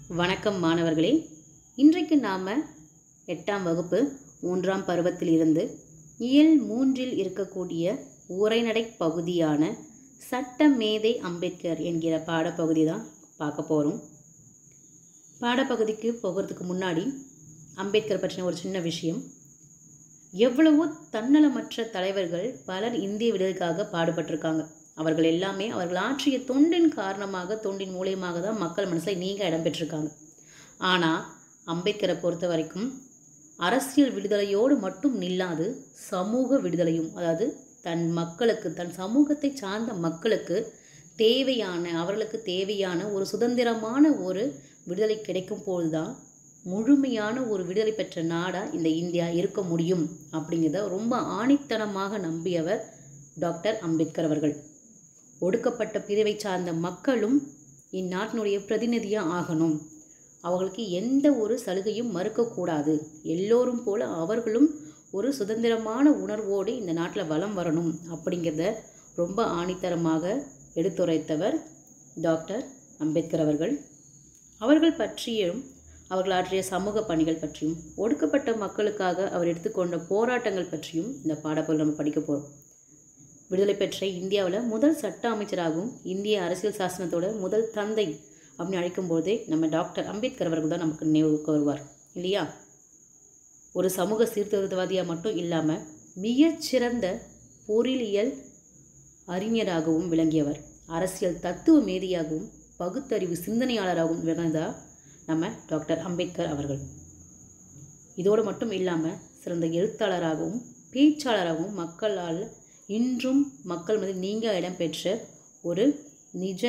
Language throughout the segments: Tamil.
வணக்கம் மாணவர்களே இன்றைக்கு நாம் எட்டாம் வகுப்பு மூன்றாம் பருவத்தில் இருந்து இயல் மூன்றில் இருக்கக்கூடிய உரைநடை பகுதியான சட்ட மேதை அம்பேத்கர் என்கிற பாடப்பகுதி தான் பார்க்க போகிறோம் பாடப்பகுதிக்கு போகிறதுக்கு முன்னாடி அம்பேத்கர் பற்றின ஒரு சின்ன விஷயம் எவ்வளவோ தன்னலமற்ற தலைவர்கள் பலர் இந்திய விடுதலைக்காக பாடுபட்டிருக்காங்க அவர்கள் எல்லாமே அவர்கள் ஆற்றிய தொண்டின் காரணமாக தொண்டின் மூலியமாக தான் மக்கள் மனசில் நீங்க இடம் பெற்றிருக்காங்க ஆனால் அம்பேத்கரை பொறுத்த வரைக்கும் அரசியல் விடுதலையோடு மட்டும் நில்லாது சமூக விடுதலையும் அதாவது தன் மக்களுக்கு தன் சமூகத்தை சார்ந்த மக்களுக்கு தேவையான அவர்களுக்கு தேவையான ஒரு சுதந்திரமான ஒரு விடுதலை கிடைக்கும் போதுதான் முழுமையான ஒரு விடுதலை பெற்ற நாடாக இந்த இந்தியா இருக்க முடியும் அப்படிங்கிறத ரொம்ப ஆணித்தனமாக நம்பியவர் டாக்டர் அம்பேத்கர் அவர்கள் ஒடுக்கப்பட்ட பிரிவை சார்ந்த மக்களும் இந்நாட்டினுடைய பிரதிநிதியாக ஆகணும் அவர்களுக்கு எந்த ஒரு சலுகையும் மறுக்கக்கூடாது எல்லோரும் போல அவர்களும் ஒரு சுதந்திரமான உணர்வோடு இந்த நாட்டில் வலம் வரணும் அப்படிங்கிறத ரொம்ப ஆணித்தரமாக எடுத்துரைத்தவர் டாக்டர் அம்பேத்கர் அவர்கள் அவர்கள் பற்றியும் அவர்கள் ஆற்றிய சமூக பணிகள் பற்றியும் ஒடுக்கப்பட்ட மக்களுக்காக அவர் எடுத்துக்கொண்ட போராட்டங்கள் பற்றியும் இந்த பாடப்பொருள் நம்ம படிக்க போகிறோம் விடுதலை பெற்ற இந்தியாவில் முதல் சட்ட அமைச்சராகவும் இந்திய அரசியல் சாசனத்தோட முதல் தந்தை அப்படின்னு அழைக்கும் போதே நம்ம டாக்டர் அம்பேத்கர் அவர்கள் தான் நமக்கு நினைவுக்கு வருவார் இல்லையா ஒரு சமூக சீர்திருத்தவாதியாக மட்டும் இல்லாமல் மிகச்சிறந்த பொருளியல் அறிஞராகவும் விளங்கியவர் அரசியல் தத்துவ மேதியாகவும் பகுத்தறிவு சிந்தனையாளராகவும் விளங்கியதா நம்ம டாக்டர் அம்பேத்கர் அவர்கள் இதோடு மட்டும் இல்லாமல் சிறந்த எழுத்தாளராகவும் பேச்சாளராகவும் மக்களால் இன்றும் மக்கள் மத்தியில் நீங்க இடம்பெற்ற ஒரு நிஜ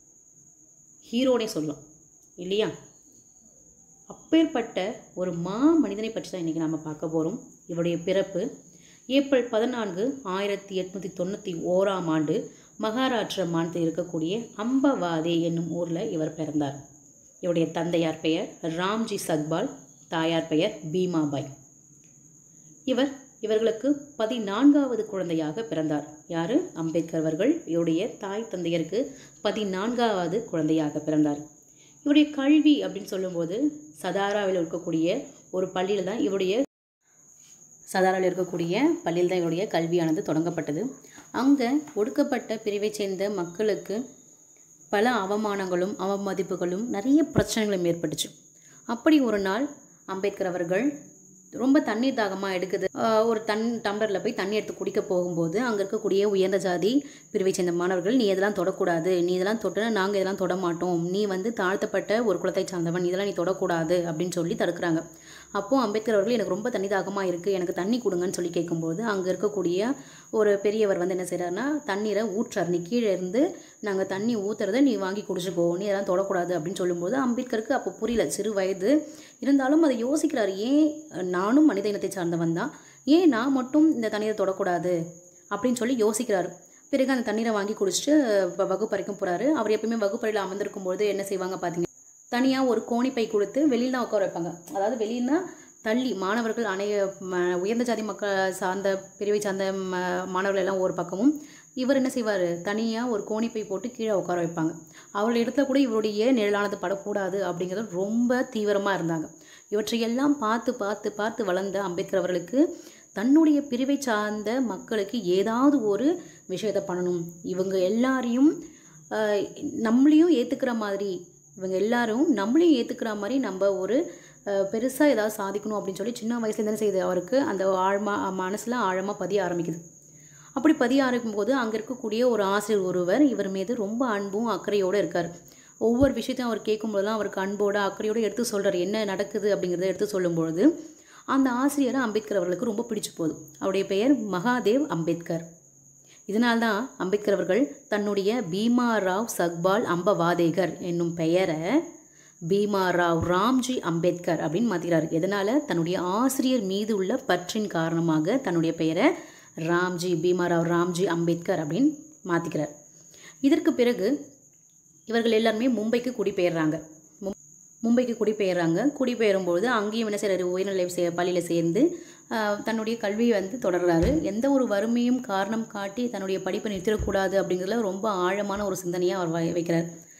ஹீரோனே சொல்லலாம் இல்லையா அப்பேற்பட்ட ஒரு மா மனிதனை பற்றி தான் இன்றைக்கி நாம் பார்க்க போகிறோம் இவருடைய பிறப்பு ஏப்ரல் பதினான்கு ஆயிரத்தி எட்நூற்றி தொண்ணூற்றி ஓராம் ஆண்டு மகாராஷ்டிர மாநிலத்தில் இருக்கக்கூடிய அம்பவாதே என்னும் ஊரில் இவர் பிறந்தார் இவருடைய தந்தையார் பெயர் ராம்ஜி சக்பால் தாயார் பெயர் பீமாபாய் இவர் இவர்களுக்கு பதினான்காவது குழந்தையாக பிறந்தார் யார் அம்பேத்கர் அவர்கள் இவருடைய தாய் தந்தையருக்கு பதினான்காவது குழந்தையாக பிறந்தார் இவருடைய கல்வி அப்படின்னு சொல்லும்போது சதாராவில் இருக்கக்கூடிய ஒரு பள்ளியில் தான் இவருடைய சதாராவில் இருக்கக்கூடிய பள்ளியில் தான் இவருடைய கல்வியானது தொடங்கப்பட்டது அங்கே ஒடுக்கப்பட்ட பிரிவைச் சேர்ந்த மக்களுக்கு பல அவமானங்களும் அவமதிப்புகளும் நிறைய பிரச்சனைகளும் ஏற்பட்டுச்சு அப்படி ஒரு நாள் அம்பேத்கர் அவர்கள் ரொம்ப தண்ணீர் தாகமாக எடுக்குது ஒரு தன் டம்ளரில் போய் தண்ணி எடுத்து குடிக்க போகும்போது அங்கே இருக்கக்கூடிய உயர்ந்த ஜாதி பிரிவை சேர்ந்த மாணவர்கள் நீ இதெல்லாம் தொடக்கூடாது நீ இதெல்லாம் தொட்டுனா நாங்கள் இதெல்லாம் தொட மாட்டோம் நீ வந்து தாழ்த்தப்பட்ட ஒரு குலத்தை சார்ந்தவன் இதெல்லாம் நீ தொடக்கூடாது அப்படின்னு சொல்லி தடுக்கிறாங்க அப்போது அம்பேத்கர் அவர்கள் எனக்கு ரொம்ப தண்ணி தாகமாக இருக்குது எனக்கு தண்ணி கொடுங்கன்னு சொல்லி கேட்கும்போது அங்கே இருக்கக்கூடிய ஒரு பெரியவர் வந்து என்ன செய்கிறாருன்னா தண்ணீரை ஊற்றார் நீ கீழே இருந்து நாங்கள் தண்ணி ஊற்றுறதை நீ வாங்கி குடிச்சுக்கோ நீ இதெல்லாம் தொடக்கூடாது அப்படின்னு சொல்லும்போது அம்பேத்கருக்கு அப்போ புரியல சிறு வயது இருந்தாலும் அதை யோசிக்கிறார் ஏன் நானும் மனித இனத்தை சார்ந்தவன் தான் ஏன் நான் மட்டும் இந்த தண்ணீரை தொடக்கூடாது அப்படின்னு சொல்லி யோசிக்கிறாரு பிறகு அந்த தண்ணீரை வாங்கி குடிச்சிட்டு வகுப்பறைக்கும் போகிறாரு அவர் எப்பயுமே வகுப்பறையில் அமர்ந்திருக்கும் பொழுது என்ன செய்வாங்க பார்த்தீங்க தனியாக ஒரு கோணிப்பை கொடுத்து வெளியில் தான் உட்கார வைப்பாங்க அதாவது வெளியினா தள்ளி மாணவர்கள் அனைய உயர்ந்த ஜாதி மக்கள் சார்ந்த பிரிவை சார்ந்த மாணவர்கள் எல்லாம் ஒரு பக்கமும் இவர் என்ன செய்வார் தனியாக ஒரு கோணிப்பை போட்டு கீழே உட்கார வைப்பாங்க அவருடைய இடத்துல கூட இவருடைய நிழலானது படக்கூடாது அப்படிங்கிறது ரொம்ப தீவிரமாக இருந்தாங்க இவற்றையெல்லாம் பார்த்து பார்த்து பார்த்து வளர்ந்த அம்பேத்கர் அவர்களுக்கு தன்னுடைய பிரிவை சார்ந்த மக்களுக்கு ஏதாவது ஒரு விஷயத்தை பண்ணணும் இவங்க எல்லாரையும் நம்மளையும் ஏற்றுக்கிற மாதிரி இவங்க எல்லாரும் நம்மளையும் ஏற்றுக்கிற மாதிரி நம்ம ஒரு பெருசாக ஏதாவது சாதிக்கணும் அப்படின்னு சொல்லி சின்ன வயசுல என்ன செய்யுது அவருக்கு அந்த ஆழமாக மனசில் ஆழமாக பதிய ஆரம்பிக்குது அப்படி பதிய ஆரம்பிக்கும் போது அங்கே இருக்கக்கூடிய ஒரு ஆசிரியர் ஒருவர் இவர் மீது ரொம்ப அன்பும் அக்கறையோடு இருக்கார் ஒவ்வொரு விஷயத்தையும் அவர் கேட்கும்போதெல்லாம் அவருக்கு அன்போட அக்கறையோடு எடுத்து சொல்கிறார் என்ன நடக்குது அப்படிங்கிறத எடுத்து சொல்லும்பொழுது அந்த ஆசிரியரை அம்பேத்கர் அவர்களுக்கு ரொம்ப பிடிச்சி போகுது அவருடைய பெயர் மகாதேவ் அம்பேத்கர் இதனால்தான் அம்பேத்கர் அவர்கள் தன்னுடைய பீமா ராவ் சக்பால் அம்பவாதேகர் என்னும் பெயரை பீமா ராவ் ராம்ஜி அம்பேத்கர் அப்படின்னு மாற்றிக்கிறார் எதனால் தன்னுடைய ஆசிரியர் மீது உள்ள பற்றின் காரணமாக தன்னுடைய பெயரை ராம்ஜி பீமாராவ் ராம்ஜி அம்பேத்கர் அப்படின்னு மாற்றிக்கிறார் இதற்கு பிறகு இவர்கள் எல்லாருமே மும்பைக்கு குடிபெயர்றாங்க மும்பைக்கு குடிபெயர்றாங்க குடிபெயரும்பொழுது அங்கேயும் என்ன செய்கிறாரு உயர்நிலை சே பள்ளியில் சேர்ந்து தன்னுடைய கல்வியை வந்து தொடர்றாரு எந்த ஒரு வறுமையும் காரணம் காட்டி தன்னுடைய படிப்பை நிறுத்திடக்கூடாது அப்படிங்கிறதுல ரொம்ப ஆழமான ஒரு சிந்தனையாக அவர் வைக்கிறார்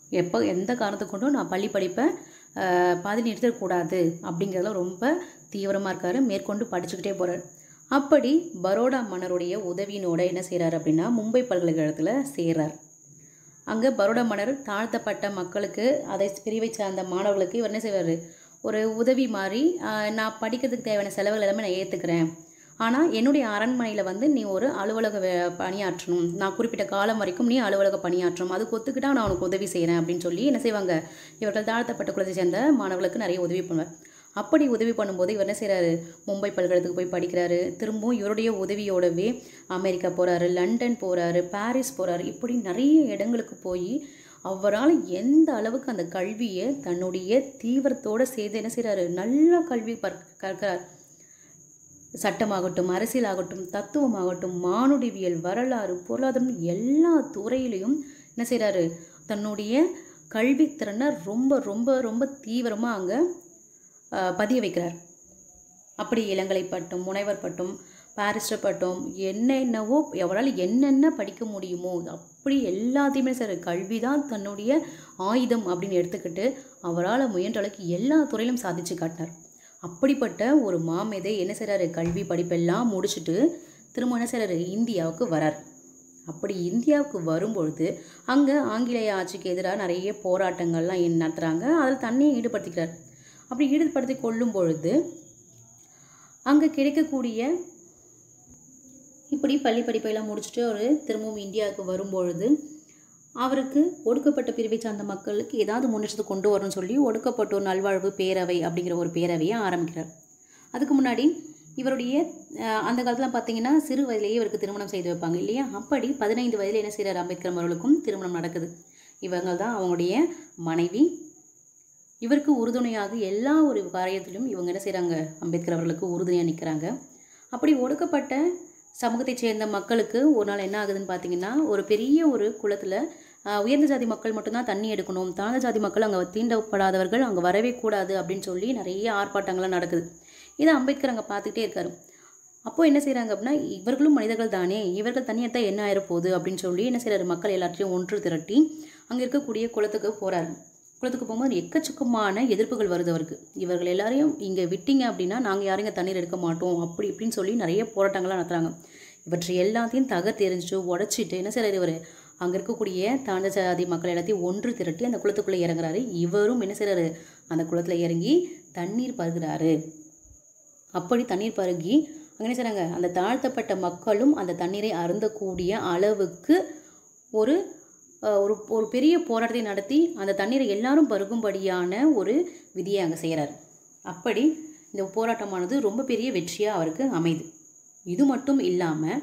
எப்போ எந்த காரணத்தை கொண்டும் நான் பள்ளி படிப்பை ஆஹ், பாதி நிறுத்தக்கூடாது அப்படிங்கிறதுல ரொம்ப தீவிரமாக இருக்கார் மேற்கொண்டு படிச்சுக்கிட்டே போகிறார் அப்படி பரோடா மன்னருடைய உதவியினோட என்ன செய்கிறார் அப்படின்னா மும்பை பல்கலைக்கழகத்தில் சேர்றார் அங்கே பரோடா மன்னர் தாழ்த்தப்பட்ட மக்களுக்கு அதை பிரிவை சார்ந்த மாணவர்களுக்கு இவர் என்ன செய்வார் ஒரு உதவி மாதிரி ஆஹ், நான் படிக்கிறதுக்கு தேவையான செலவுகள் எல்லாமே நான் ஏற்றுக்கிறேன் ஆனால் என்னுடைய அரண்மனையில் வந்து நீ ஒரு அலுவலக வே- பணியாற்றணும் நான் குறிப்பிட்ட காலம் வரைக்கும் நீ அலுவலக பணியாற்றணும் அதுக்கு ஒத்துக்கிட்டா நான் உனக்கு உதவி செய்கிறேன் அப்படின்னு சொல்லி என்ன செய்வாங்க இவர்கள் தாழ்த்தப்பட்ட குலத்தை சேர்ந்த மாணவர்களுக்கு நிறைய உதவி பண்ணுவார் அப்படி உதவி பண்ணும்போது இவர் என்ன செய்கிறாரு மும்பை பல்கலைக்கழகத்துக்கு போய் படிக்கிறாரு திரும்பவும் இவருடைய உதவியோடவே அமெரிக்கா போகிறாரு லண்டன் போகிறாரு பாரிஸ் போகிறாரு இப்படி நிறைய இடங்களுக்கு போய் அவரால் எந்த அளவுக்கு அந்த கல்வியை தன்னுடைய தீவிரத்தோடு சேர்த்து என்ன செய்கிறாரு நல்ல கல்வி பற் கற்கிறார் சட்டமாகட்டும் அரசியலாகட்டும் தத்துவமாகட்டும் மானுடவியல் வரலாறு பொருளாதாரம் எல்லா துறையிலையும் என்ன செய்கிறாரு தன்னுடைய கல்வித்திறனை ரொம்ப ரொம்ப ரொம்ப தீவிரமாக அங்கே பதிய வைக்கிறார் அப்படி இளங்கலை பட்டம் முனைவர் பட்டம் பாரிஸ்டர் பட்டம் என்னென்னவோ அவரால் என்னென்ன படிக்க முடியுமோ அப்படி எல்லாத்தையுமே சார் கல்வி தான் தன்னுடைய ஆயுதம் அப்படின்னு எடுத்துக்கிட்டு அவரால் முயன்ற அளவுக்கு எல்லா துறையிலும் சாதிச்சு காட்டினார் அப்படிப்பட்ட ஒரு மாமேதை என்ன செய்கிறாரு கல்வி படிப்பெல்லாம் முடிச்சுட்டு திரும்ப என்ன செய்கிறாரு இந்தியாவுக்கு வரார் அப்படி இந்தியாவுக்கு வரும்பொழுது அங்கே ஆங்கிலேய ஆட்சிக்கு எதிராக நிறைய போராட்டங்கள்லாம் என்ன நடத்துகிறாங்க அதில் தன்னையும் ஈடுபடுத்திக்கிறார் அப்படி ஈடுபடுத்தி கொள்ளும் பொழுது அங்கே கிடைக்கக்கூடிய இப்படி பள்ளி படிப்பெல்லாம் முடிச்சுட்டு அவர் திரும்பவும் இந்தியாவுக்கு வரும்பொழுது அவருக்கு ஒடுக்கப்பட்ட பிரிவை சார்ந்த மக்களுக்கு ஏதாவது முன்னேற்றத்தை கொண்டு வரணும்னு சொல்லி ஒடுக்கப்பட்டோர் நல்வாழ்வு பேரவை அப்படிங்கிற ஒரு பேரவையை ஆரம்பிக்கிறார் அதுக்கு முன்னாடி இவருடைய அஹ், அந்த காலத்தில் பார்த்தீங்கன்னா சிறு வயதிலேயே இவருக்கு திருமணம் செய்து வைப்பாங்க இல்லையா அப்படி பதினைந்து வயதில் என்ன செய்கிறார் அம்பேத்கர் அவர்களுக்கும் திருமணம் நடக்குது இவங்க தான் அவங்களுடைய மனைவி இவருக்கு உறுதுணையாக எல்லா ஒரு காரியத்திலும் இவங்க என்ன செய்கிறாங்க அம்பேத்கர் அவர்களுக்கு உறுதுணையாக நிற்கிறாங்க அப்படி ஒடுக்கப்பட்ட சமூகத்தைச் சேர்ந்த மக்களுக்கு ஒரு நாள் என்ன ஆகுதுன்னு பார்த்தீங்கன்னா ஒரு பெரிய ஒரு குளத்தில் உயர்ந்த ஜாதி மக்கள் மட்டும்தான் தண்ணி எடுக்கணும் தாழ்ந்த ஜாதி மக்கள் அங்கே தீண்டப்படாதவர்கள் அங்கே வரவே கூடாது அப்படின்னு சொல்லி நிறைய ஆர்ப்பாட்டங்கள்லாம் நடக்குது இதை அம்பேத்கர் அங்கே பார்த்துக்கிட்டே இருக்காரு அப்போ என்ன செய்கிறாங்க அப்படின்னா இவர்களும் மனிதர்கள் தானே இவர்கள் தண்ணி எடுத்தால் என்ன ஆயிரப்போகுது அப்படின்னு சொல்லி என்ன செய்கிறாரு மக்கள் எல்லாத்தையும் ஒன்று திரட்டி அங்கே இருக்கக்கூடிய குளத்துக்கு போகிறாரு குளத்துக்கு போகும்போது எக்கச்சக்கமான எதிர்ப்புகள் வருது அவருக்கு இவர்கள் எல்லாரையும் இங்கே விட்டீங்க அப்படின்னா நாங்கள் யாரும் இங்கே தண்ணீர் எடுக்க மாட்டோம் அப்படி இப்படின்னு சொல்லி நிறைய போராட்டங்கள்லாம் நடத்துகிறாங்க இவற்றை எல்லாத்தையும் தகர் தெரிஞ்சு உடச்சிட்டு என்ன செய்கிறார் இவர் அங்கே இருக்கக்கூடிய தாழ்ந்த ஜாதி மக்கள் எல்லாத்தையும் ஒன்று திரட்டி அந்த குளத்துக்குள்ளே இறங்குறாரு இவரும் என்ன செய்கிறாரு அந்த குளத்தில் இறங்கி தண்ணீர் பருகிறாரு அப்படி தண்ணீர் பருகி அங்கே என்ன செய்கிறாங்க அந்த தாழ்த்தப்பட்ட மக்களும் அந்த தண்ணீரை அருந்தக்கூடிய அளவுக்கு ஒரு அஹ், ஒரு ஒரு பெரிய போராட்டத்தை நடத்தி அந்த தண்ணீரை எல்லாரும் பருகும்படியான ஒரு விதியை அங்கே செய்கிறார் அப்படி இந்த போராட்டமானது ரொம்ப பெரிய வெற்றியாக அவருக்கு அமைது இது மட்டும் இல்லாமல்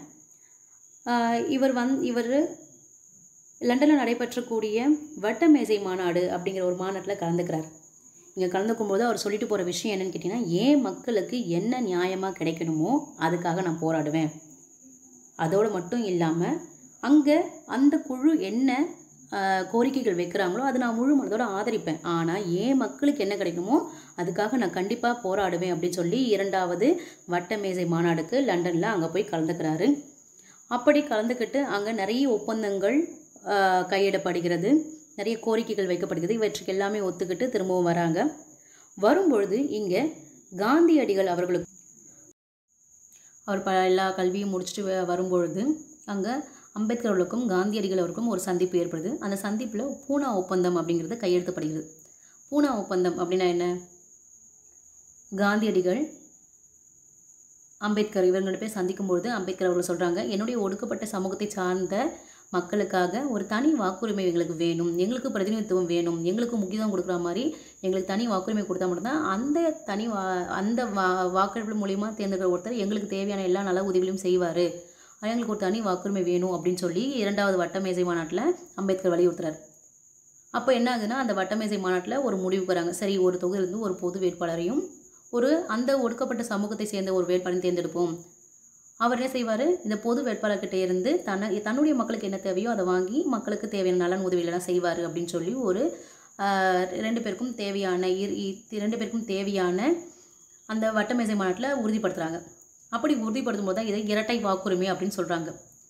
இவர் வந் இவர் லண்டனில் நடைபெற்றக்கூடிய வட்டமேசை மாநாடு அப்படிங்கிற ஒரு மாநாட்டில் கலந்துக்கிறார் இங்கே கலந்துக்கும் போது அவர் சொல்லிட்டு போகிற விஷயம் என்னன்னு கேட்டிங்கன்னா ஏன் மக்களுக்கு என்ன நியாயமாக கிடைக்கணுமோ அதுக்காக நான் போராடுவேன் அதோடு மட்டும் இல்லாமல் அங்கே அந்த குழு என்ன ஆஹ், கோரிக்கைகள் வைக்கிறாங்களோ அதை நான் முழு மனதோட ஆதரிப்பேன் ஆனால் ஏன் மக்களுக்கு என்ன கிடைக்குமோ அதுக்காக நான் கண்டிப்பாக போராடுவேன் அப்படின்னு சொல்லி இரண்டாவது வட்டமேசை மாநாடுக்கு லண்டனில் அங்கே போய் கலந்துக்கிறாரு அப்படி கலந்துக்கிட்டு அங்கே நிறைய ஒப்பந்தங்கள் ஆஹ், கையிடப்படுகிறது நிறைய கோரிக்கைகள் வைக்கப்படுகிறது இவற்றுக்கு எல்லாமே ஒத்துக்கிட்டு திரும்பவும் வராங்க வரும்பொழுது இங்கே காந்தியடிகள் அவர்களுக்கு அவர் ப எல்லா கல்வியும் முடிச்சுட்டு வ- வரும்பொழுது அங்கே அம்பேத்கர் அவர்களுக்கும் காந்தியடிகள் அவருக்கும் ஒரு சந்திப்பு ஏற்படுது அந்த சந்திப்பில் பூனா ஒப்பந்தம் அப்படிங்கிறது கையெழுத்தப்படுகிறது பூனா ஒப்பந்தம் அப்படின்னா என்ன காந்தியடிகள் அம்பேத்கர் இவங்க ரெண்டு பேர் சந்திக்கும் பொழுது அம்பேத்கர் அவர்கள் சொல்கிறாங்க என்னுடைய ஒடுக்கப்பட்ட சமூகத்தை சார்ந்த மக்களுக்காக ஒரு தனி வாக்குரிமை எங்களுக்கு வேணும் எங்களுக்கு பிரதிநிதித்துவம் வேணும் எங்களுக்கு முக்கியத்துவம் கொடுக்குற மாதிரி எங்களுக்கு தனி வாக்குரிமை கொடுத்தா மட்டும்தான் அந்த தனி வா அந்த வா வாக்கெடுப்பு மூலிமா தேர்ந்தெடுக்கிற ஒருத்தர் எங்களுக்கு தேவையான எல்லா நல உதவிகளையும் செய்வார் எங்களுக்கு ஒரு தனி வாக்குரிமை வேணும் அப்படின்னு சொல்லி இரண்டாவது வட்டமேசை மாநாட்டில் அம்பேத்கர் வலியுறுத்துறாரு அப்போ என்ன ஆகுதுன்னா அந்த வட்டமேசை மாநாட்டில் ஒரு முடிவுக்கு வராங்க சரி ஒரு தொகுதியிலிருந்து ஒரு பொது வேட்பாளரையும் ஒரு அந்த ஒடுக்கப்பட்ட சமூகத்தை சேர்ந்த ஒரு வேட்பாளரையும் தேர்ந்தெடுப்போம் அவர் என்ன செய்வார் இந்த பொது வேட்பாளர்கிட்ட இருந்து தன்னை தன்னுடைய மக்களுக்கு என்ன தேவையோ அதை வாங்கி மக்களுக்கு தேவையான நலன் உதவிகளெல்லாம் செய்வார் அப்படின்னு சொல்லி ஒரு ஆஹ், ரெண்டு பேருக்கும் தேவையான இரு- இ- ரெண்டு பேருக்கும் தேவையான அந்த வட்டமேசை மாநாட்டில் உறுதிப்படுத்துகிறாங்க அப்படி உறுதிப்படுத்தும் போது தான் இதை இரட்டை வாக்குரிமை அப்படின்னு சொல்கிறாங்க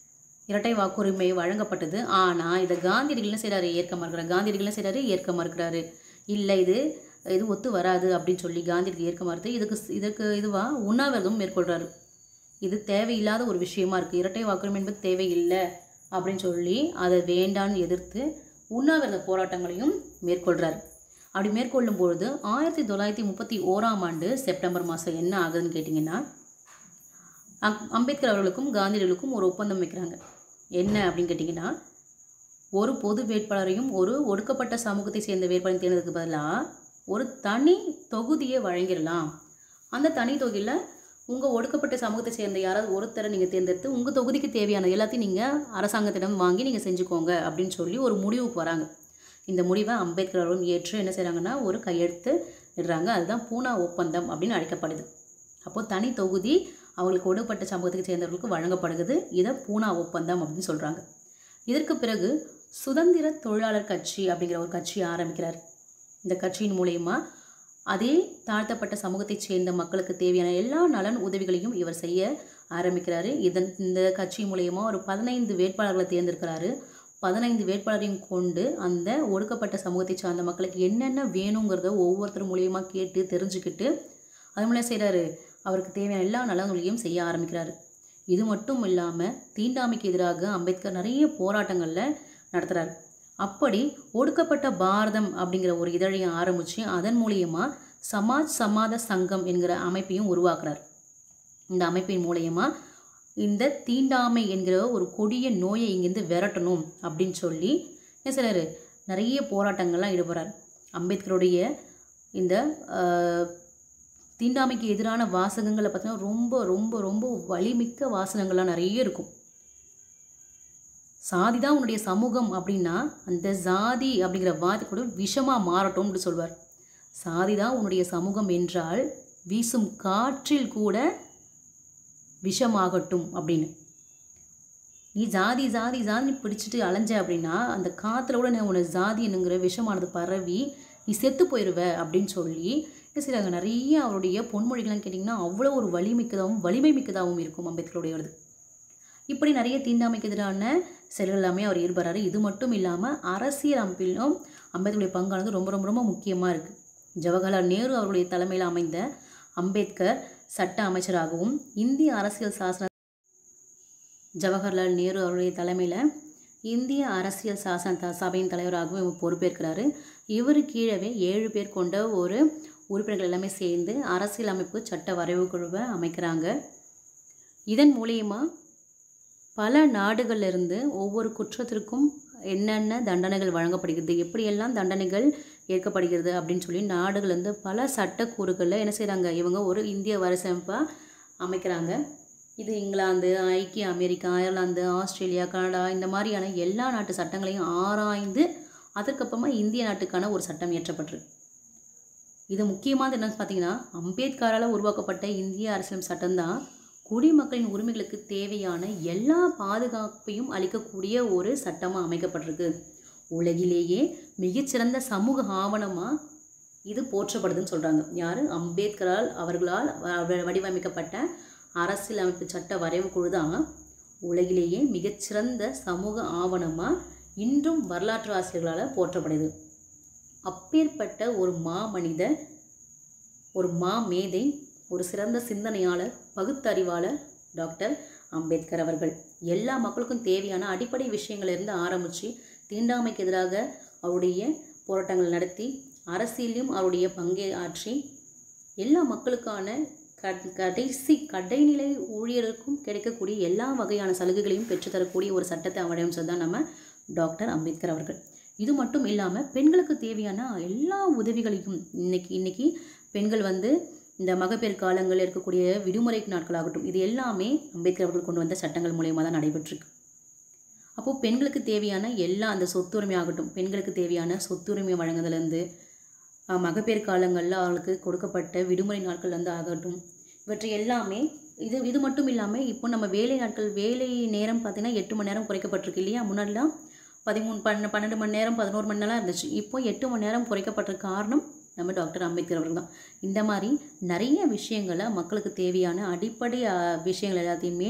இரட்டை வாக்குரிமை வழங்கப்பட்டது ஆனால் இதை காந்தியடிகள் என்ன செய்கிறாரு ஏற்க மறுக்கிறார் காந்தியடிகள் என்ன செய்கிறாரு ஏற்க மறுக்கிறாரு இல்லை இது இது ஒத்து வராது அப்படின்னு சொல்லி காந்தியடிகள் ஏற்க மறுத்து இதுக்கு இதுக்கு இதுவாக உண்ணாவிரதம் மேற்கொள்கிறாரு இது தேவையில்லாத ஒரு விஷயமா இருக்குது இரட்டை வாக்குரிமை என்பது தேவையில்லை அப்படின்னு சொல்லி அதை வேண்டான்னு எதிர்த்து உண்ணாவிரத போராட்டங்களையும் மேற்கொள்கிறார் அப்படி மேற்கொள்ளும் பொழுது ஆயிரத்தி தொள்ளாயிரத்தி முப்பத்தி ஓராம் ஆண்டு செப்டம்பர் மாதம் என்ன ஆகுதுன்னு கேட்டிங்கன்னா அம் அம்பேத்கர் அவர்களுக்கும் காந்தியடிகளுக்கும் ஒரு ஒப்பந்தம் வைக்கிறாங்க என்ன அப்படின்னு கேட்டிங்கன்னா ஒரு பொது வேட்பாளரையும் ஒரு ஒடுக்கப்பட்ட சமூகத்தை சேர்ந்த வேட்பாளரையும் தேர்ந்ததுக்கு பதிலாக ஒரு தனி தொகுதியை வழங்கிடலாம் அந்த தனி தொகுதியில் உங்கள் ஒடுக்கப்பட்ட சமூகத்தை சேர்ந்த யாராவது ஒருத்தரை நீங்கள் தேர்ந்தெடுத்து உங்கள் தொகுதிக்கு தேவையான எல்லாத்தையும் நீங்கள் அரசாங்கத்திடம் வாங்கி நீங்கள் செஞ்சுக்கோங்க அப்படின்னு சொல்லி ஒரு முடிவுக்கு வராங்க இந்த முடிவை அம்பேத்கர் அவர்களும் ஏற்று என்ன செய்கிறாங்கன்னா ஒரு கையெழுத்து இடுறாங்க அதுதான் பூனா ஒப்பந்தம் அப்படின்னு அழைக்கப்படுது அப்போது தனி தொகுதி அவங்களுக்கு ஒடுக்கப்பட்ட சமூகத்துக்கு சேர்ந்தவர்களுக்கு வழங்கப்படுகிறது இதை பூனா ஒப்பந்தம் அப்படின்னு சொல்கிறாங்க இதற்கு பிறகு சுதந்திர தொழிலாளர் கட்சி அப்படிங்கிற ஒரு கட்சி ஆரம்பிக்கிறார் இந்த கட்சியின் மூலயமா அதே தாழ்த்தப்பட்ட சமூகத்தைச் சேர்ந்த மக்களுக்கு தேவையான எல்லா நலன் உதவிகளையும் இவர் செய்ய ஆரம்பிக்கிறாரு இதன் இந்த கட்சி மூலயமா ஒரு பதினைந்து வேட்பாளர்களை தேர்ந்தெடுக்கிறாரு பதினைந்து வேட்பாளரையும் கொண்டு அந்த ஒடுக்கப்பட்ட சமூகத்தை சார்ந்த மக்களுக்கு என்னென்ன வேணுங்கிறத ஒவ்வொருத்தர் மூலியமா கேட்டு தெரிஞ்சுக்கிட்டு அது மூலம் செய்கிறாரு அவருக்கு தேவையான எல்லா நலன்களையும் செய்ய ஆரம்பிக்கிறாரு இது மட்டும் இல்லாமல் தீண்டாமைக்கு எதிராக அம்பேத்கர் நிறைய போராட்டங்களில் நடத்துகிறார் அப்படி ஒடுக்கப்பட்ட பாரதம் அப்படிங்கிற ஒரு இதழையும் ஆரம்பித்து அதன் மூலியமா சமாஜ் சமாத சங்கம் என்கிற அமைப்பையும் உருவாக்குறார் இந்த அமைப்பின் மூலயமா இந்த தீண்டாமை என்கிற ஒரு கொடிய நோயை இங்கேருந்து விரட்டணும் அப்படின்னு சொல்லி என்ன செய்றாரு நிறைய போராட்டங்கள்லாம் ஈடுபடுறார் அம்பேத்கருடைய இந்த ஆஹ், தீண்டாமைக்கு எதிரான வாசகங்களை பார்த்தீங்கன்னா ரொம்ப ரொம்ப ரொம்ப வலிமிக்க வாசகங்கள்லாம் நிறைய இருக்கும் சாதி தான் உன்னுடைய சமூகம் அப்படின்னா அந்த சாதி அப்படிங்கிற வார்த்தை கூட விஷமாக மாறட்டும்னு சொல்வார் சாதி தான் உன்னுடைய சமூகம் என்றால் வீசும் காற்றில் கூட விஷமாகட்டும் அப்படின்னு நீ ஜாதி ஜாதி ஜாதி பிடிச்சிட்டு அலைஞ்ச அப்படின்னா அந்த காற்றுல கூட நான் உனக்கு ஜாதி என்னங்கிற விஷமானது பரவி நீ செத்து போயிடுவ அப்படின்னு சொல்லி என்ன செய்றாங்க நிறைய அவருடைய பொன்மொழிகள்லாம் கேட்டிங்கன்னா அவ்வளோ ஒரு வலிமிக்கதாகவும் வலிமை மிக்கதாகவும் இருக்கும் அம்பேத்கருடையது இப்படி நிறைய தீண்டாமைக்கு எதிரான செயல்கள் எல்லாமே அவர் ஈடுபடுறாரு இது மட்டும் இல்லாமல் அரசியல் அமைப்பிலும் அம்பேத்கருடைய பங்கானது ரொம்ப ரொம்ப ரொம்ப முக்கியமாக இருக்குது ஜவஹர்லால் நேரு அவருடைய தலைமையில் அமைந்த அம்பேத்கர் சட்ட அமைச்சராகவும் இந்திய அரசியல் சாசன ஜவஹர்லால் நேரு அவருடைய தலைமையில் இந்திய அரசியல் சாசன த- சபையின் தலைவராகவும் இவர் பொறுப்பேற்கிறாரு இவர் கீழவே ஏழு பேர் கொண்ட ஒரு உறுப்பினர்கள் எல்லாமே சேர்ந்து அரசியல் அமைப்பு சட்ட வரைவு குழுவை அமைக்கிறாங்க இதன் மூலியமா பல நாடுகள்ல இருந்து ஒவ்வொரு குற்றத்திற்கும் என்னென்ன தண்டனைகள் வழங்கப்படுகிறது எப்படியெல்லாம் தண்டனைகள் ஏற்கப்படுகிறது அப்படின்னு சொல்லி நாடுகள்லேருந்து பல சட்டக்கூறுகளில் என்ன செய்கிறாங்க இவங்க ஒரு இந்திய அரசமைப்பாக அமைக்கிறாங்க இது இங்கிலாந்து ஐக்கிய அமெரிக்கா அயர்லாந்து ஆஸ்திரேலியா கனடா இந்த மாதிரியான எல்லா நாட்டு சட்டங்களையும் ஆராய்ந்து அதற்கப்புறமா இந்திய நாட்டுக்கான ஒரு சட்டம் இயற்றப்பட்டிருக்கு இது முக்கியமானது என்னன்னு பார்த்தீங்கன்னா அம்பேத்கரால் உருவாக்கப்பட்ட இந்திய அரசியல் சட்டம்தான் குடிமக்களின் உரிமைகளுக்கு தேவையான எல்லா பாதுகாப்பையும் அளிக்கக்கூடிய ஒரு சட்டமாக அமைக்கப்பட்டிருக்கு உலகிலேயே மிகச்சிறந்த சமூக ஆவணமாக இது போற்றப்படுதுன்னு சொல்கிறாங்க யார் அம்பேத்கரால் அவர்களால் வ- வடிவமைக்கப்பட்ட அரசியலமைப்பு சட்ட வரைவு குழு தான் உலகிலேயே மிகச்சிறந்த சமூக ஆவணமாக இன்றும் வரலாற்று ஆசிரியர்களால் போற்றப்படுது அப்பேற்பட்ட ஒரு மாமனிதர் ஒரு மா மேதை ஒரு சிறந்த சிந்தனையாளர் பகுத்தறிவாளர் டாக்டர் அம்பேத்கர் அவர்கள் எல்லா மக்களுக்கும் தேவையான அடிப்படை விஷயங்களிலிருந்து ஆரம்பித்து தீண்டாமைக்கு எதிராக அவருடைய போராட்டங்கள் நடத்தி அரசியலையும் அவருடைய பங்கை ஆற்றி எல்லா மக்களுக்கான க- கடைசி கடைநிலை ஊழியருக்கும் கிடைக்கக்கூடிய எல்லா வகையான சலுகைகளையும் பெற்றுத்தரக்கூடிய ஒரு சட்டத்தை வடிவமைச்சது தான் நம்ம டாக்டர் அம்பேத்கர் அவர்கள் இது மட்டும் இல்லாமல் பெண்களுக்கு தேவையான எல்லா உதவிகளையும் இன்னைக்கு இன்னைக்கு பெண்கள் வந்து இந்த மகப்பேறு காலங்களில் இருக்கக்கூடிய விடுமுறை நாட்களாகட்டும் இது எல்லாமே அம்பேத்கர் அவர்கள் கொண்டு வந்த சட்டங்கள் மூலயமா தான் நடைபெற்றிருக்கு அப்போது பெண்களுக்கு தேவையான எல்லா அந்த சொத்துரிமை ஆகட்டும் பெண்களுக்கு தேவையான சொத்துரிமை வழங்குதலேருந்து அஹ், மகப்பேறு காலங்களில் அவர்களுக்கு கொடுக்கப்பட்ட விடுமுறை நாட்கள் வந்து ஆகட்டும் இவற்றை எல்லாமே இது இது மட்டும் இல்லாமல் இப்போ நம்ம வேலை நாட்கள் வேலை நேரம் பார்த்தீங்கன்னா எட்டு மணி நேரம் குறைக்கப்பட்டிருக்கு இல்லையா முன்னாடிலாம் பதிமூணு பன்ன பன்னெண்டு மணி நேரம் பதினோரு மணி நேரம் இருந்துச்சு இப்போ எட்டு மணி நேரம் குறைக்கப்பட்ட காரணம் நம்ம டாக்டர் அம்பேத்கர் அவர்கள் தான் இந்த மாதிரி நிறைய விஷயங்களை மக்களுக்கு தேவையான அடிப்படை அஹ், விஷயங்கள் எல்லாத்தையுமே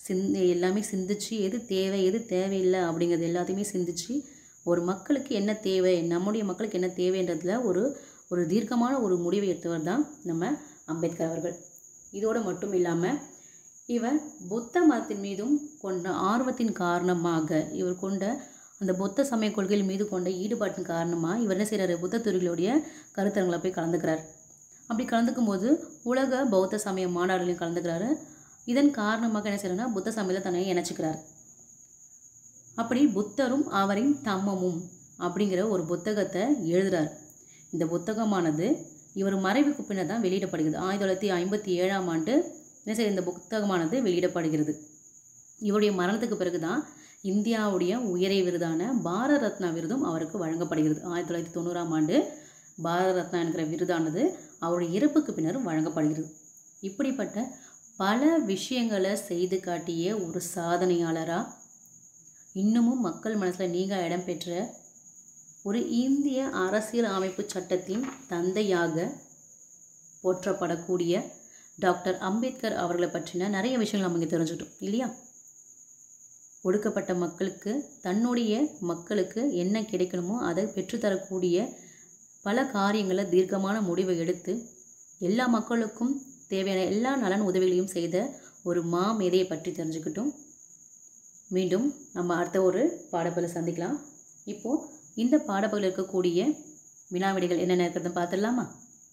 சிந் எல்லாமே சிந்திச்சு எது தேவை எது தேவையில்லை அப்படிங்கிறது எல்லாத்தையுமே சிந்திச்சு ஒரு மக்களுக்கு என்ன தேவை நம்முடைய மக்களுக்கு என்ன தேவைன்றதுல ஒரு ஒரு தீர்க்கமான ஒரு முடிவை எடுத்தவர் தான் நம்ம அம்பேத்கர் அவர்கள் இதோடு மட்டும் இல்லாமல் இவர் புத்த மதத்தின் மீதும் கொண்ட ஆர்வத்தின் காரணமாக இவர் கொண்ட அந்த புத்த சமய கொள்கைகள் மீது கொண்ட ஈடுபாட்டின் காரணமாக இவர் என்ன செய்கிறாரு புத்த துறவிகளுடைய கருத்தரங்களை போய் கலந்துக்கிறார் அப்படி கலந்துக்கும் போது உலக பௌத்த சமய மாநாடுகளையும் கலந்துக்கிறாரு இதன் காரணமாக என்ன செய்யறனா புத்த சமயத்தை தன்னை இணைச்சிக்கிறார் அப்படி புத்தரும் அவரின் தம்மமும் அப்படிங்கிற ஒரு புத்தகத்தை எழுதுறார் இந்த புத்தகமானது இவர் மறைவுக்கு பின்னர் தான் வெளியிடப்படுகிறது ஆயிரத்தி தொள்ளாயிரத்தி ஐம்பத்தி ஏழாம் ஆண்டு என்ன செய்ய இந்த புத்தகமானது வெளியிடப்படுகிறது இவருடைய மரணத்துக்கு பிறகு தான் இந்தியாவுடைய உயரிய விருதான பாரத ரத்னா விருதும் அவருக்கு வழங்கப்படுகிறது ஆயிரத்தி தொள்ளாயிரத்தி தொண்ணூறாம் ஆண்டு பாரத ரத்னா என்கிற விருதானது அவருடைய இறப்புக்கு பின்னரும் வழங்கப்படுகிறது இப்படிப்பட்ட பல விஷயங்களை செய்து காட்டிய ஒரு சாதனையாளராக இன்னமும் மக்கள் மனசில் நீங்க இடம்பெற்ற ஒரு இந்திய அரசியல் அமைப்பு சட்டத்தின் தந்தையாக போற்றப்படக்கூடிய டாக்டர் அம்பேத்கர் அவர்களை பற்றின நிறைய விஷயங்கள் நம்ம இங்கே தெரிஞ்சுக்கிட்டோம் இல்லையா ஒடுக்கப்பட்ட மக்களுக்கு தன்னுடைய மக்களுக்கு என்ன கிடைக்கணுமோ அதை பெற்றுத்தரக்கூடிய பல காரியங்களை தீர்க்கமான முடிவை எடுத்து எல்லா மக்களுக்கும் தேவையான எல்லா நலன் உதவிகளையும் செய்த ஒரு மா மேதையை பற்றி தெரிஞ்சுக்கிட்டோம் மீண்டும் நம்ம அடுத்த ஒரு பாடப்பகுதியில் சந்திக்கலாம் இப்போது இந்த பாடப்பகுதியில் இருக்கக்கூடிய வினாவிடைகள் என்னென்ன இருக்கிறதுன்னு பார்த்துடலாமா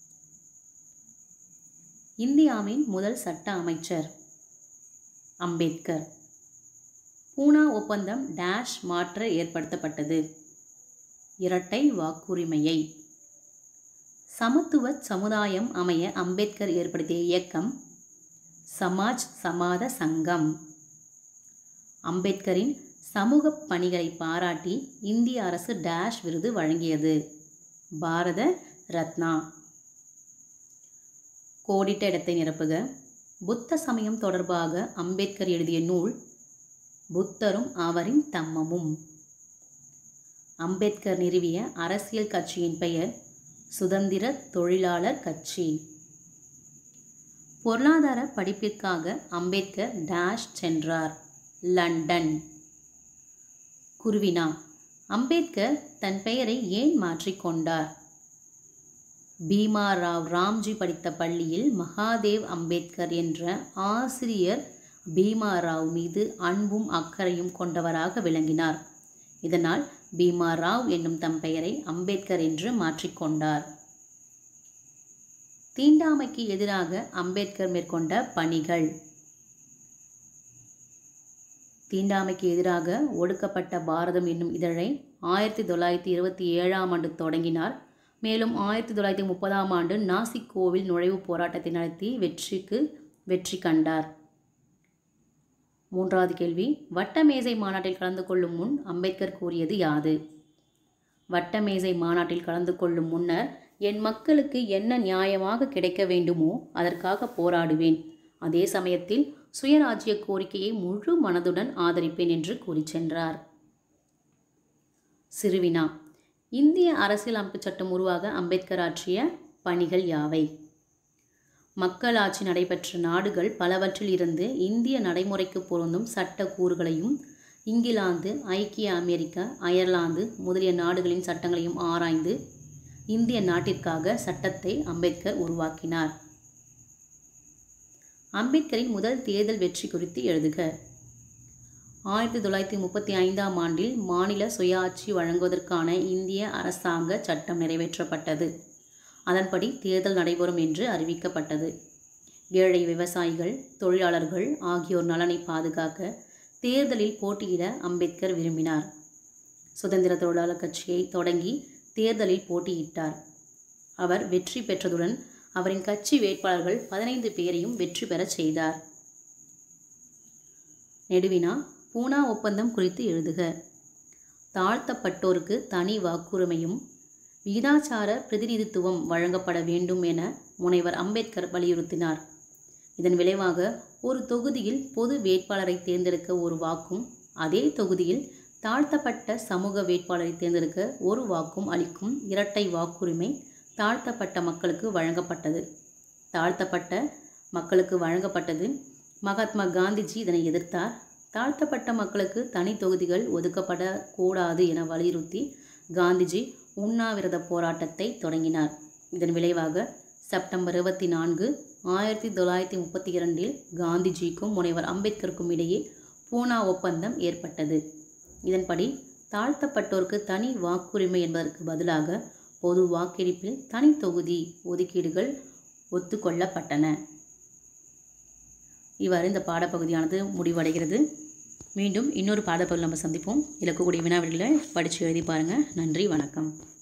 இந்தியாவின் முதல் சட்ட அமைச்சர் அம்பேத்கர் பூனா ஒப்பந்தம் டேஷ் மாற்ற ஏற்படுத்தப்பட்டது இரட்டை வாக்குரிமையை சமத்துவ சமுதாயம் அமைய அம்பேத்கர் ஏற்படுத்திய இயக்கம் சமாஜ் சமாத சங்கம் அம்பேத்கரின் சமூக பணிகளை பாராட்டி இந்திய அரசு டேஷ் விருது வழங்கியது பாரத ரத்னா கோடிட்ட இடத்தை நிரப்புக புத்த சமயம் தொடர்பாக அம்பேத்கர் எழுதிய நூல் புத்தரும் அவரின் தம்மமும் அம்பேத்கர் நிறுவிய அரசியல் கட்சியின் பெயர் சுதந்திர தொழிலாளர் கட்சி பொருளாதார படிப்பிற்காக அம்பேத்கர் டேஷ் சென்றார் லண்டன் குருவினா அம்பேத்கர் தன் பெயரை ஏன் மாற்றிக்கொண்டார் பீமா ராவ் ராம்ஜி படித்த பள்ளியில் மகாதேவ் அம்பேத்கர் என்ற ஆசிரியர் பீமா ராவ் மீது அன்பும் அக்கறையும் கொண்டவராக விளங்கினார் இதனால் பீமா ராவ் என்னும் தம் பெயரை அம்பேத்கர் என்று மாற்றிக்கொண்டார் தீண்டாமைக்கு எதிராக அம்பேத்கர் மேற்கொண்ட பணிகள் தீண்டாமைக்கு எதிராக ஒடுக்கப்பட்ட பாரதம் என்னும் இதழை ஆயிரத்தி தொள்ளாயிரத்தி இருபத்தி ஏழாம் ஆண்டு தொடங்கினார் மேலும் ஆயிரத்தி தொள்ளாயிரத்தி முப்பதாம் ஆண்டு நாசிக் கோவில் நுழைவுப் போராட்டத்தை நடத்தி வெற்றிக்கு வெற்றி கண்டார் மூன்றாவது கேள்வி வட்டமேசை மாநாட்டில் கலந்து கொள்ளும் முன் அம்பேத்கர் கூறியது யாது வட்டமேசை மாநாட்டில் கலந்து கொள்ளும் முன்னர் என் மக்களுக்கு என்ன நியாயமாக கிடைக்க வேண்டுமோ அதற்காக போராடுவேன் அதே சமயத்தில் சுயராஜ்ய கோரிக்கையை முழு மனதுடன் ஆதரிப்பேன் என்று கூறி சென்றார் சிறுவினா இந்திய அரசியலமைப்பு சட்டம் உருவாக அம்பேத்கர் ஆற்றிய பணிகள் யாவை மக்களாட்சி நடைபெற்ற நாடுகள் பலவற்றில் இருந்து இந்திய நடைமுறைக்கு பொருந்தும் சட்ட கூறுகளையும் இங்கிலாந்து ஐக்கிய அமெரிக்கா அயர்லாந்து முதலிய நாடுகளின் சட்டங்களையும் ஆராய்ந்து இந்திய நாட்டிற்காக சட்டத்தை அம்பேத்கர் உருவாக்கினார் அம்பேத்கரின் முதல் தேர்தல் வெற்றி குறித்து எழுதுக ஆயிரத்தி தொள்ளாயிரத்தி முப்பத்தி ஐந்தாம் ஆண்டில் மாநில சுயாட்சி வழங்குவதற்கான இந்திய அரசாங்க சட்டம் நிறைவேற்றப்பட்டது அதன்படி தேர்தல் நடைபெறும் என்று அறிவிக்கப்பட்டது ஏழை விவசாயிகள் தொழிலாளர்கள் ஆகியோர் நலனை பாதுகாக்க தேர்தலில் போட்டியிட அம்பேத்கர் விரும்பினார் சுதந்திர தொழிலாளர் கட்சியை தொடங்கி தேர்தலில் போட்டியிட்டார் அவர் வெற்றி பெற்றதுடன் அவரின் கட்சி வேட்பாளர்கள் பதினைந்து பேரையும் வெற்றி பெறச் செய்தார் நெடுவினா பூனா ஒப்பந்தம் குறித்து எழுதுக தாழ்த்தப்பட்டோருக்கு தனி வாக்குரிமையும் விகிதாச்சார பிரதிநிதித்துவம் வழங்கப்பட வேண்டும் என முனைவர் அம்பேத்கர் வலியுறுத்தினார் இதன் விளைவாக ஒரு தொகுதியில் பொது வேட்பாளரை தேர்ந்தெடுக்க ஒரு வாக்கும் அதே தொகுதியில் தாழ்த்தப்பட்ட சமூக வேட்பாளரை தேர்ந்தெடுக்க ஒரு வாக்கும் அளிக்கும் இரட்டை வாக்குரிமை தாழ்த்தப்பட்ட மக்களுக்கு வழங்கப்பட்டது தாழ்த்தப்பட்ட மக்களுக்கு வழங்கப்பட்டது மகாத்மா காந்திஜி இதனை எதிர்த்தார் தாழ்த்தப்பட்ட மக்களுக்கு தனி தொகுதிகள் ஒதுக்கப்படக்கூடாது என வலியுறுத்தி காந்திஜி உண்ணாவிரத போராட்டத்தை தொடங்கினார் இதன் விளைவாக செப்டம்பர் இருபத்தி நான்கு ஆயிரத்தி தொள்ளாயிரத்தி முப்பத்தி இரண்டில் காந்திஜிக்கும் முனைவர் அம்பேத்கருக்கும் இடையே பூனா ஒப்பந்தம் ஏற்பட்டது இதன்படி தாழ்த்தப்பட்டோருக்கு தனி வாக்குரிமை என்பதற்கு பதிலாக பொது வாக்கெடுப்பில் தனி தொகுதி ஒதுக்கீடுகள் ஒத்துக்கொள்ளப்பட்டன இவ்வாறு இந்த பாடப்பகுதியானது முடிவடைகிறது மீண்டும் இன்னொரு பாடப்பகுதியில் நம்ம சந்திப்போம் இருக்கக்கூடிய வினாவிகளை படித்து எழுதி பாருங்கள் நன்றி வணக்கம்